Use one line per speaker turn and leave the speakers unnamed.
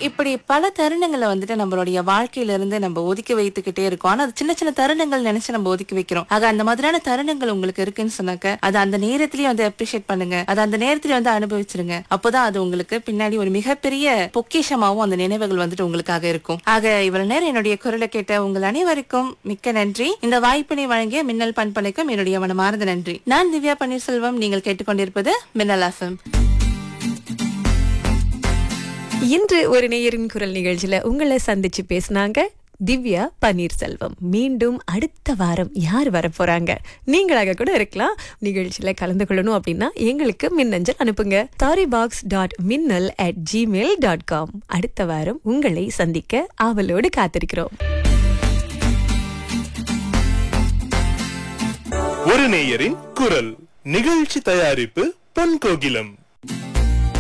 இப்படி பல தருணங்களை வந்துட்டு நம்மளுடைய வாழ்க்கையில இருந்து நம்ம ஒதுக்கி வைத்துக்கிட்டே இருக்கோம் ஆனா அது சின்ன சின்ன தருணங்கள் நினைச்சு நம்ம ஒதுக்கி வைக்கிறோம் ஆக அந்த மாதிரியான தருணங்கள் உங்களுக்கு இருக்குன்னு சொன்னாக்க அது அந்த நேரத்திலேயே வந்து அப்ரிஷியேட் பண்ணுங்க அது அந்த நேரத்திலேயே வந்து அனுபவிச்சிருங்க அப்போதான் அது உங்களுக்கு பின்னாடி ஒரு மிகப்பெரிய பொக்கிஷமாவும் அந்த நினைவுகள் வந்துட்டு உங்களுக்காக இருக்கும் ஆக இவ்வளவு நேரம் என்னுடைய குரலை கேட்ட உங்கள் அனைவருக்கும் மிக்க நன்றி இந்த வாய்ப்பினை வழங்கிய மின்னல் பண்பலைக்கும் என்னுடைய மனமார்ந்த நன்றி நான் திவ்யா பன்னீர்செல்வம் நீங்கள் கேட்டுக்கொண்டிருப்பது மின்னல் எஃப்எம்
இன்று ஒரு நேயரின் குரல் நிகழ்ச்சியில உங்களை சந்திச்சு பேசினாங்க திவ்யா பன்னீர்செல்வம் மீண்டும் அடுத்த வாரம் யார் வர போறாங்க நீங்களாக கூட இருக்கலாம் நிகழ்ச்சியில கலந்து கொள்ளணும் அப்படின்னா எங்களுக்கு மின்னஞ்சல் அனுப்புங்க தாரி பாக்ஸ் டாட் மின்னல் அட் ஜிமெயில் டாட் காம் அடுத்த வாரம் உங்களை சந்திக்க ஆவலோடு காத்திருக்கிறோம்
ஒரு நேயரின் குரல் நிகழ்ச்சி தயாரிப்பு பொன் கோகிலம்